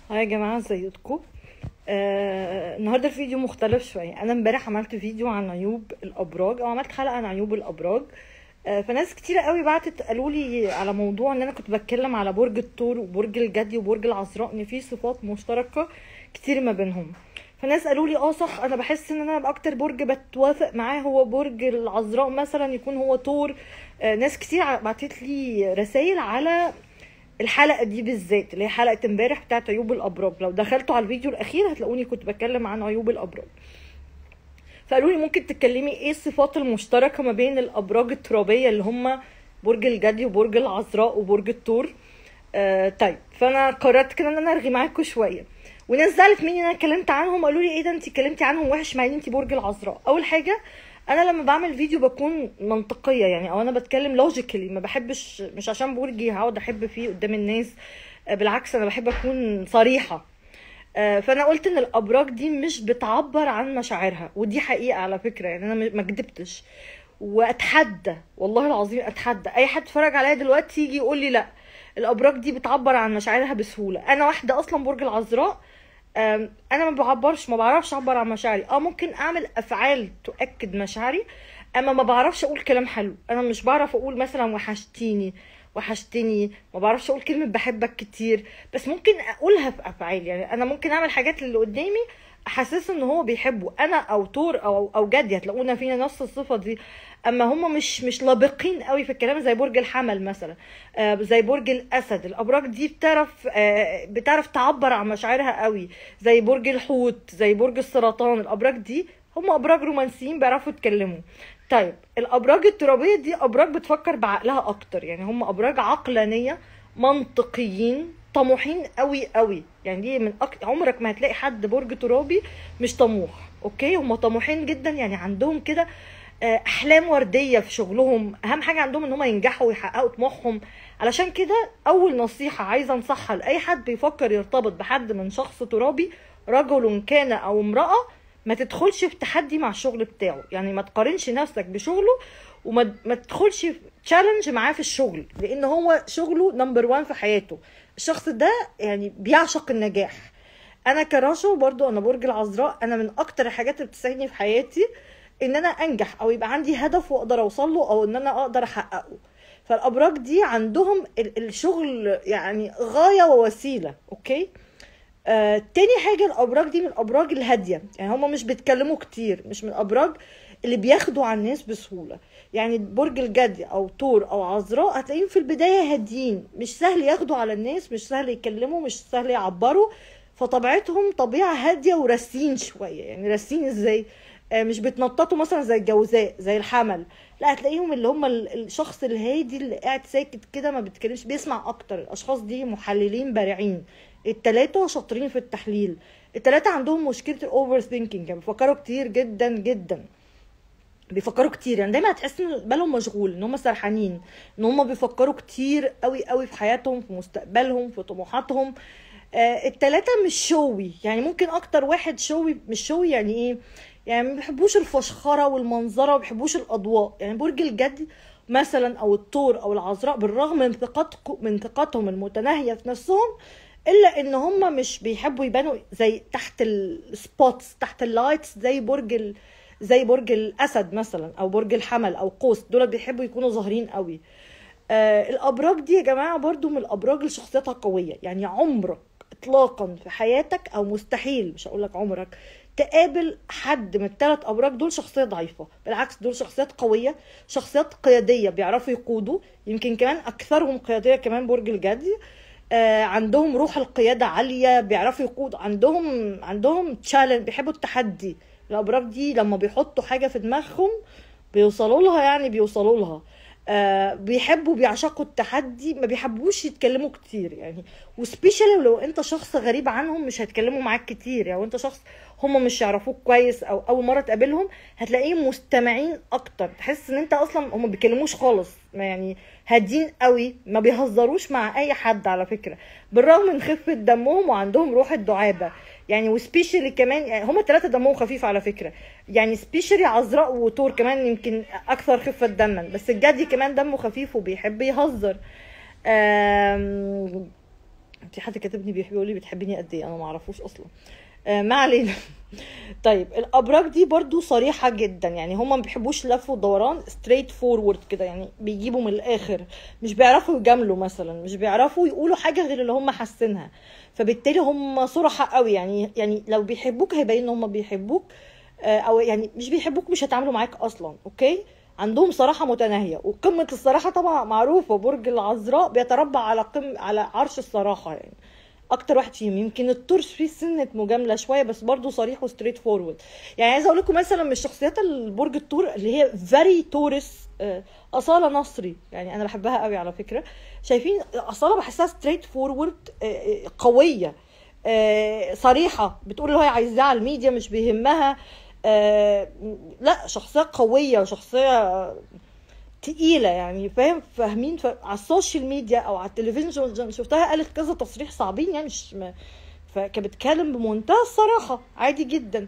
هاي يا جماعة ازيكم آه النهاردة الفيديو مختلف شوية أنا امبارح عملت فيديو عن عيوب الأبراج أو عملت حلقة عن عيوب الأبراج آه فناس كتيرة قوي بعتت قالوا لي على موضوع إن أنا كنت بتكلم على برج الثور وبرج الجدي وبرج العذراء إن في صفات مشتركة كتير ما بينهم فناس قالوا لي اه صح انا بحس ان انا اكتر برج بتوافق معاه هو برج العذراء مثلا يكون هو ثور آه ناس كتير بعتت لي رسائل على الحلقه دي بالذات اللي هي حلقه امبارح بتاعت عيوب الابراج لو دخلتوا على الفيديو الاخير هتلاقوني كنت بتكلم عن عيوب الابراج فقالوا لي ممكن تتكلمي ايه الصفات المشتركه ما بين الابراج الترابيه اللي هم برج الجدي وبرج العذراء وبرج الثور آه طيب فانا قررت كده ان انا ارغي معاكم شويه وناس زعلت مني ان انا اتكلمت عنهم قالوا لي ايه ده انت اتكلمتي عنهم وحش مع ان انت برج العذراء اول حاجه انا لما بعمل فيديو بكون منطقيه يعني او انا بتكلم لوجيكالي ما بحبش مش عشان برجي هقعد احب فيه قدام الناس بالعكس انا بحب اكون صريحه فانا قلت ان الابراج دي مش بتعبر عن مشاعرها ودي حقيقه على فكره يعني انا ما كدبتش واتحدى والله العظيم اتحدى اي حد اتفرج عليا دلوقتي يجي يقول لي لا الابراج دي بتعبر عن مشاعرها بسهوله انا واحده اصلا برج العذراء انا ما بعبرش ما بعرفش اعبر عن مشاعري اه ممكن اعمل افعال تؤكد مشاعري اما ما بعرفش اقول كلام حلو انا مش بعرف اقول مثلا وحشتيني وحشتني ما بعرفش اقول كلمه بحبك كتير بس ممكن اقولها في افعال يعني انا ممكن اعمل حاجات اللي قدامي احسسه ان هو بيحبه انا او تور او او جدي هتلاقونا فينا نفس الصفه دي اما هم مش مش لابقين قوي في الكلام زي برج الحمل مثلا آه زي برج الاسد الابراج دي بتعرف آه بتعرف تعبر عن مشاعرها قوي زي برج الحوت زي برج السرطان الابراج دي هم ابراج رومانسيين بيعرفوا يتكلموا طيب الابراج الترابيه دي ابراج بتفكر بعقلها اكتر يعني هم ابراج عقلانيه منطقيين طموحين قوي قوي يعني دي من أكتر عمرك ما هتلاقي حد برج ترابي مش طموح اوكي هم طموحين جدا يعني عندهم كده احلام ورديه في شغلهم اهم حاجه عندهم ان هم ينجحوا ويحققوا طموحهم علشان كده اول نصيحه عايزه انصحها لاي حد بيفكر يرتبط بحد من شخص ترابي رجل كان او امراه ما تدخلش في تحدي مع الشغل بتاعه يعني ما تقارنش نفسك بشغله وما ما تدخلش في تشالنج معاه في الشغل لان هو شغله نمبر وان في حياته الشخص ده يعني بيعشق النجاح انا كراشو برضو انا برج العذراء انا من اكتر الحاجات اللي بتسعدني في حياتي ان انا انجح او يبقى عندي هدف واقدر اوصل له او ان انا اقدر احققه فالابراج دي عندهم الشغل يعني غايه ووسيله اوكي آه تاني حاجه الابراج دي من الابراج الهاديه يعني هم مش بيتكلموا كتير مش من الابراج اللي بياخدوا على الناس بسهوله يعني برج الجدي او طور او عذراء هتلاقيهم في البدايه هاديين مش سهل ياخدوا على الناس مش سهل يتكلموا مش سهل يعبروا فطبيعتهم طبيعه هاديه وراسين شويه يعني راسين ازاي مش بتنططوا مثلا زي الجوزاء زي الحمل لا هتلاقيهم اللي هم الشخص الهادي اللي قاعد ساكت كده ما بيتكلمش بيسمع اكتر الاشخاص دي محللين بارعين التلاتة شاطرين في التحليل التلاتة عندهم مشكلة الاوفر ثينكينج يعني بيفكروا كتير جدا جدا بيفكروا كتير يعني دايما هتحس ان بالهم مشغول ان هم سرحانين ان هم بيفكروا كتير قوي قوي في حياتهم في مستقبلهم في طموحاتهم آه التلاتة مش شوي يعني ممكن اكتر واحد شوي مش شوي يعني ايه يعني ما بيحبوش الفشخره والمنظره وما بيحبوش الاضواء يعني برج الجدي مثلا او الثور او العذراء بالرغم من ثقات من ثقتهم المتناهيه في نفسهم الا ان هم مش بيحبوا يبانوا زي تحت السبوتس تحت اللايتس زي برج ال... زي برج الاسد مثلا او برج الحمل او قوس دول بيحبوا يكونوا ظاهرين قوي آه الابراج دي يا جماعه برضو من الابراج اللي شخصيتها قويه يعني عمرك اطلاقا في حياتك او مستحيل مش هقول لك عمرك تقابل حد من الثلاث ابراج دول شخصيه ضعيفه بالعكس دول شخصيات قويه شخصيات قياديه بيعرفوا يقودوا يمكن كمان اكثرهم قياديه كمان برج الجدي آه عندهم روح القياده عاليه بيعرفوا يقودوا عندهم عندهم تشالنج بيحبوا التحدي الابراج دي لما بيحطوا حاجه في دماغهم بيوصلوا لها يعني بيوصلوا لها آه بيحبوا بيعشقوا التحدي ما بيحبوش يتكلموا كتير يعني وسبيشالي لو انت شخص غريب عنهم مش هيتكلموا معاك كتير يعني وانت شخص هم مش يعرفوك كويس او اول مره تقابلهم هتلاقيهم مستمعين اكتر تحس ان انت اصلا هم بيكلموش خالص يعني هادين قوي ما بيهزروش مع اي حد على فكره بالرغم من خفه دمهم وعندهم روح الدعابه يعني وسبيشالي كمان يعني هما الثلاثه دمهم خفيف على فكره يعني سبيشالي عذراء وتور كمان يمكن اكثر خفه دما بس الجدي كمان دمه خفيف وبيحب يهزر آم، في حد كاتبني بيقول لي بتحبيني قد ايه انا ما اعرفوش اصلا آه ما علينا طيب الابراج دي برضو صريحه جدا يعني هما ما بيحبوش لف ودوران ستريت فورورد كده يعني بيجيبوا من الاخر مش بيعرفوا يجاملوا مثلا مش بيعرفوا يقولوا حاجه غير اللي هم حاسينها فبالتالي هم صراحه قوي يعني يعني لو بيحبوك هيبين ان هم بيحبوك آه او يعني مش بيحبوك مش هيتعاملوا معاك اصلا اوكي عندهم صراحه متناهيه وقمه الصراحه طبعا معروفه برج العذراء بيتربع على قم على عرش الصراحه يعني اكتر واحد فيهم يمكن التورس فيه سنه مجامله شويه بس برضه صريح وستريت فورورد يعني عايزه اقول لكم مثلا من شخصيات البرج التور اللي هي فيري تورس اصاله نصري يعني انا بحبها قوي على فكره شايفين اصاله بحسها ستريت فورورد قويه آه، صريحه بتقول اللي هي عايزاه على الميديا مش بيهمها آه، لا شخصيه قويه وشخصيه تقيلة يعني فاهم فاهمين ف... على السوشيال ميديا او على التلفزيون شفتها قالت كذا تصريح صعبين يعني مش م... فكانت بتتكلم بمنتهى الصراحة عادي جدا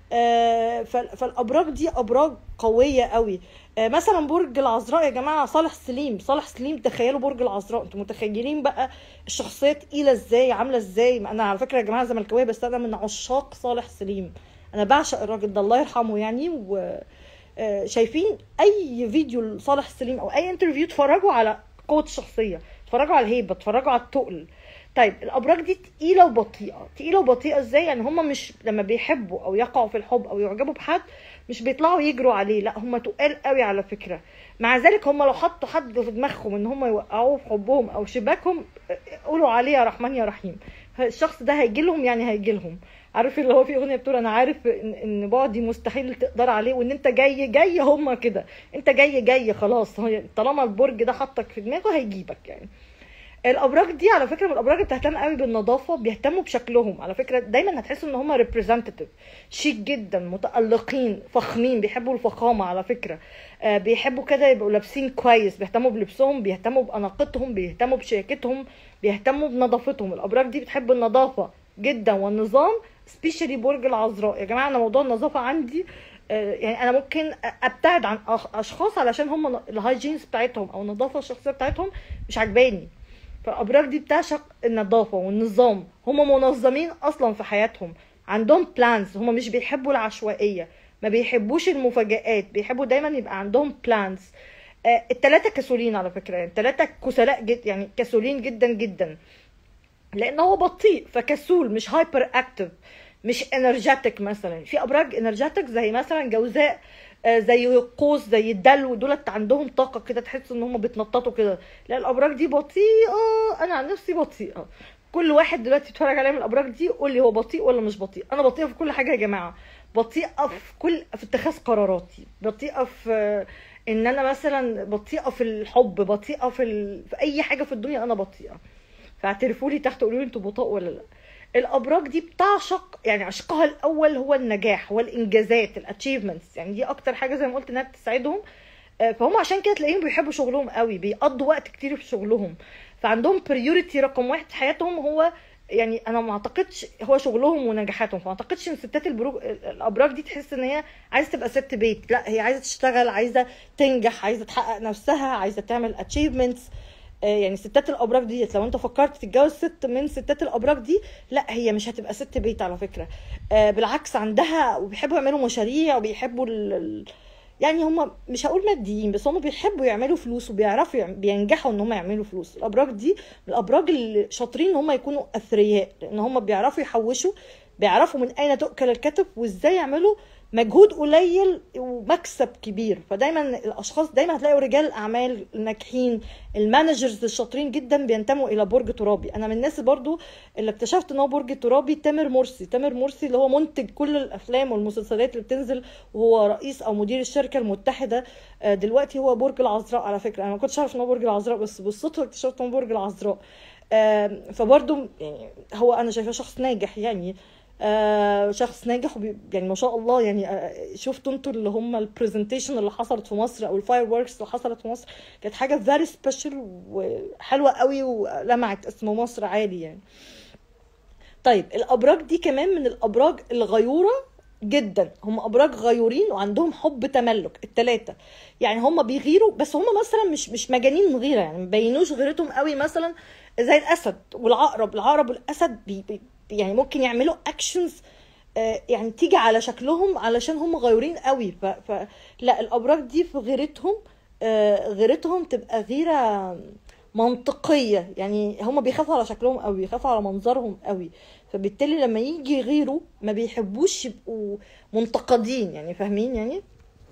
آه ف... فالابراج دي ابراج قوية قوي آه مثلا برج العذراء يا جماعة صالح سليم صالح سليم تخيلوا برج العذراء انتوا متخيلين بقى الشخصية تقيلة ازاي عاملة ازاي انا على فكرة يا جماعة زملكاوية بس انا من عشاق صالح سليم انا بعشق الراجل ده الله يرحمه يعني و شايفين اي فيديو لصالح سليم او اي انترفيو اتفرجوا على قوه الشخصيه اتفرجوا على الهيبه اتفرجوا على التقل طيب الابراج دي تقيله وبطيئه تقيله وبطيئه ازاي يعني هم مش لما بيحبوا او يقعوا في الحب او يعجبوا بحد مش بيطلعوا يجروا عليه لا هم تقال قوي على فكره مع ذلك هم لو حطوا حد في دماغهم ان هم يوقعوه في حبهم او شباكهم قولوا عليه يا رحمن يا رحيم الشخص ده هيجي لهم يعني هيجي لهم عارف اللي هو في اغنيه بتقول انا عارف ان, إن بعدي مستحيل تقدر عليه وان انت جاي جاي هم كده انت جاي جاي خلاص طالما البرج ده حطك في دماغه هيجيبك يعني الابراج دي على فكره من الابراج اللي بتهتم قوي بالنظافه بيهتموا بشكلهم على فكره دايما هتحسوا ان هم ريبريزنتيف شيك جدا متالقين فخمين بيحبوا الفخامه على فكره آه بيحبوا كده يبقوا لابسين كويس بيهتموا بلبسهم بيهتموا باناقتهم بيهتموا بشياكتهم بيهتموا بنظافتهم الابراج دي بتحب النظافه جدا والنظام سبيشالي برج العذراء يا جماعه انا موضوع النظافه عندي يعني انا ممكن ابتعد عن اشخاص علشان هم الهايجينز بتاعتهم او النظافه الشخصيه بتاعتهم مش عجباني فالابراج دي بتعشق النظافه والنظام هم منظمين اصلا في حياتهم عندهم بلانز هم مش بيحبوا العشوائيه ما بيحبوش المفاجآت بيحبوا دايما يبقى عندهم بلانز آه التلاتة كسولين على فكرة يعني التلاتة كسلاء جد يعني كسولين جدا جدا لان هو بطيء فكسول مش هايبر اكتف مش انرجيتك مثلا في ابراج انرجيتك زي مثلا جوزاء زي قوس زي الدلو دولت عندهم طاقه كده تحس ان هم بيتنططوا كده لا الابراج دي بطيئه انا عن نفسي بطيئه كل واحد دلوقتي بيتفرج عليا من الابراج دي يقول لي هو بطيء ولا مش بطيء انا بطيئه في كل حاجه يا جماعه بطيئه في كل في اتخاذ قراراتي بطيئه في ان انا مثلا بطيئه في الحب بطيئه في, ال... في اي حاجه في الدنيا انا بطيئه فاعترفوا لي تحت قولوا لي انتوا بطاء ولا لا الابراج دي بتعشق يعني عشقها الاول هو النجاح هو الانجازات الاتشيفمنتس يعني دي اكتر حاجه زي ما قلت انها بتساعدهم فهم عشان كده تلاقيهم بيحبوا شغلهم قوي بيقضوا وقت كتير في شغلهم فعندهم بريوريتي رقم واحد في حياتهم هو يعني انا ما اعتقدش هو شغلهم ونجاحاتهم فما اعتقدش ان ستات البروج الابراج دي تحس ان هي عايزه تبقى ست بيت لا هي عايزه تشتغل عايزه تنجح عايزه تحقق نفسها عايزه تعمل اتشيفمنتس يعني ستات الابراج ديت لو انت فكرت تتجوز ست من ستات الابراج دي لا هي مش هتبقى ست بيت على فكره بالعكس عندها وبيحبوا يعملوا مشاريع وبيحبوا ال... يعني هم مش هقول ماديين بس هم بيحبوا يعملوا فلوس وبيعرفوا بينجحوا ان هم يعملوا فلوس الابراج دي من الابراج اللي شاطرين ان هم يكونوا اثرياء لان هم بيعرفوا يحوشوا بيعرفوا من اين تؤكل الكتف وازاي يعملوا مجهود قليل ومكسب كبير فدايما الاشخاص دايما هتلاقوا رجال الاعمال الناجحين المانجرز الشاطرين جدا بينتموا الى برج ترابي انا من الناس برضو اللي اكتشفت ان هو برج ترابي تامر مرسي تامر مرسي اللي هو منتج كل الافلام والمسلسلات اللي بتنزل وهو رئيس او مدير الشركه المتحده دلوقتي هو برج العذراء على فكره انا ما كنتش عارف ان هو برج العذراء بس بالصدفه اكتشفت ان هو برج العذراء فبرضو يعني هو انا شايفاه شخص ناجح يعني آه شخص ناجح وبي يعني ما شاء الله يعني آه شفتوا انتوا اللي هم البرزنتيشن اللي حصلت في مصر او الفاير ووركس اللي حصلت في مصر كانت حاجه فيري سبيشال وحلوه قوي ولمعت اسم مصر عالي يعني طيب الابراج دي كمان من الابراج الغيوره جدا هم ابراج غيورين وعندهم حب تملك التلاتة يعني هم بيغيروا بس هم مثلا مش مش مجانين غيره يعني ما بينوش غيرتهم قوي مثلا زي الاسد والعقرب العقرب والاسد بي بي يعني ممكن يعملوا اكشنز يعني تيجي على شكلهم علشان هم غيورين قوي ف, ف لا الابراج دي في غيرتهم آه، غيرتهم تبقى غيره منطقيه يعني هم بيخافوا على شكلهم قوي بيخافوا على منظرهم قوي فبالتالي لما يجي يغيروا ما بيحبوش يبقوا منتقدين يعني فاهمين يعني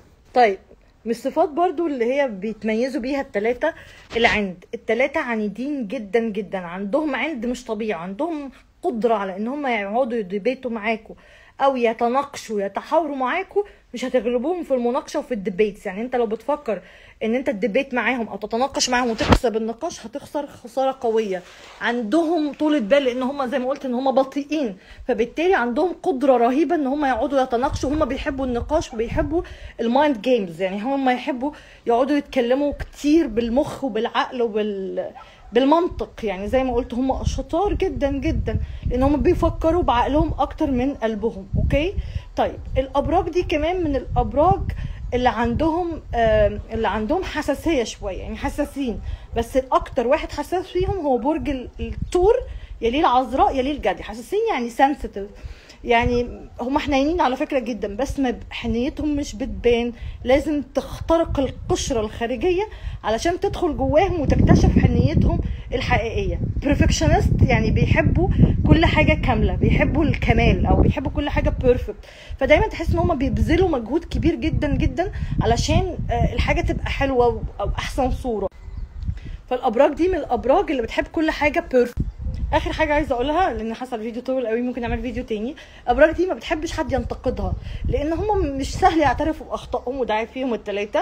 طيب من الصفات برضو اللي هي بيتميزوا بيها التلاتة العند التلاتة عنيدين جدا جدا عندهم عند مش طبيعي عندهم قدرة على ان هم يقعدوا يديبيتوا معاكوا او يتناقشوا يتحاوروا معاكوا مش هتغلبوهم في المناقشه وفي الديبيتس يعني انت لو بتفكر ان انت تديبيت معاهم او تتناقش معاهم وتكسب النقاش هتخسر خساره قويه عندهم طولة بال لان هم زي ما قلت ان هم بطيئين فبالتالي عندهم قدره رهيبه ان هم يقعدوا يتناقشوا هم بيحبوا النقاش وبيحبوا المايند جيمز يعني هم يحبوا يقعدوا يتكلموا كتير بالمخ وبالعقل وبال بالمنطق يعني زي ما قلت هم شطار جدا جدا لان هم بيفكروا بعقلهم اكتر من قلبهم اوكي طيب الابراج دي كمان من الابراج اللي عندهم آه اللي عندهم حساسيه شويه يعني حساسين بس الاكتر واحد حساس فيهم هو برج ال- الثور يليه العذراء يليه الجدي حساسين يعني سنسيتيف يعني هم حنينين على فكره جدا بس ما ب- حنيتهم مش بتبان لازم تخترق القشره الخارجيه علشان تدخل جواهم وتكتشف حنيتهم الحقيقيه بيرفكشنست يعني بيحبوا كل حاجه كامله بيحبوا الكمال او بيحبوا كل حاجه بيرفكت فدايما تحس ان هم بيبذلوا مجهود كبير جدا جدا علشان آه، الحاجه تبقى حلوه او احسن صوره فالابراج دي من الابراج اللي بتحب كل حاجه بيرفكت اخر حاجه عايزه اقولها لان حصل الفيديو طول قوي ممكن نعمل فيديو تاني الابراج دي ما بتحبش حد ينتقدها لان هم مش سهل يعترفوا باخطائهم وده عيب فيهم الثلاثه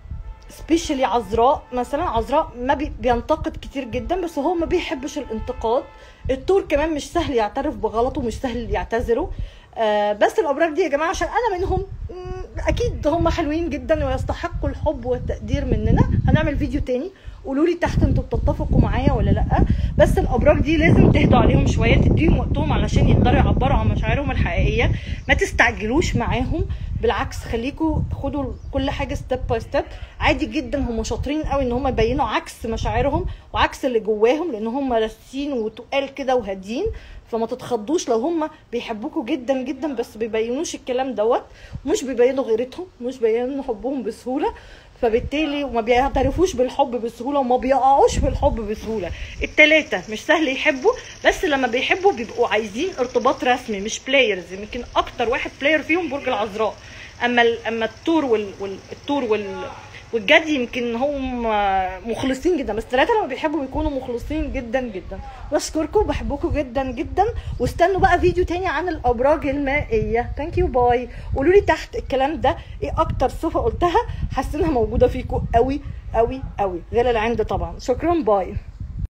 سبيشالي عذراء مثلا عذراء ما بي بينتقد كتير جدا بس هو ما بيحبش الانتقاد التور كمان مش سهل يعترف بغلطه مش سهل يعتذروا آه بس الابراج دي يا جماعه عشان انا منهم مم، اكيد هم حلوين جدا ويستحقوا الحب والتقدير مننا هنعمل فيديو تاني قولوا لي تحت انتوا بتتفقوا معايا ولا لا بس الابراج دي لازم تهدوا عليهم شويه تديهم وقتهم علشان يقدروا يعبروا عن مشاعرهم الحقيقيه ما تستعجلوش معاهم بالعكس خليكوا خدوا كل حاجه ستيب باي ستيب عادي جدا هم شاطرين قوي ان هم يبينوا عكس مشاعرهم وعكس اللي جواهم لان هم راسين وتقال كده وهادين فما تتخضوش لو هم بيحبوكوا جدا جدا بس بيبينوش الكلام دوت ومش بيبينوا غيرتهم مش بيبينوا حبهم بسهوله فبالتالي وما بيعترفوش بالحب بسهوله وما بيقعوش في الحب بسهوله التلاتة مش سهل يحبوا بس لما بيحبوا بيبقوا عايزين ارتباط رسمي مش بلايرز يمكن اكتر واحد بلاير فيهم برج العذراء اما ال- اما التور وال, وال... التور وال والجدي يمكن هم مخلصين جدا بس الثلاثه لما بيحبوا بيكونوا مخلصين جدا جدا بشكركم بحبكم جدا جدا واستنوا بقى فيديو تاني عن الابراج المائيه ثانك يو باي قولوا لي تحت الكلام ده ايه اكتر صفه قلتها حاسه انها موجوده فيكم قوي قوي قوي غير العند طبعا شكرا باي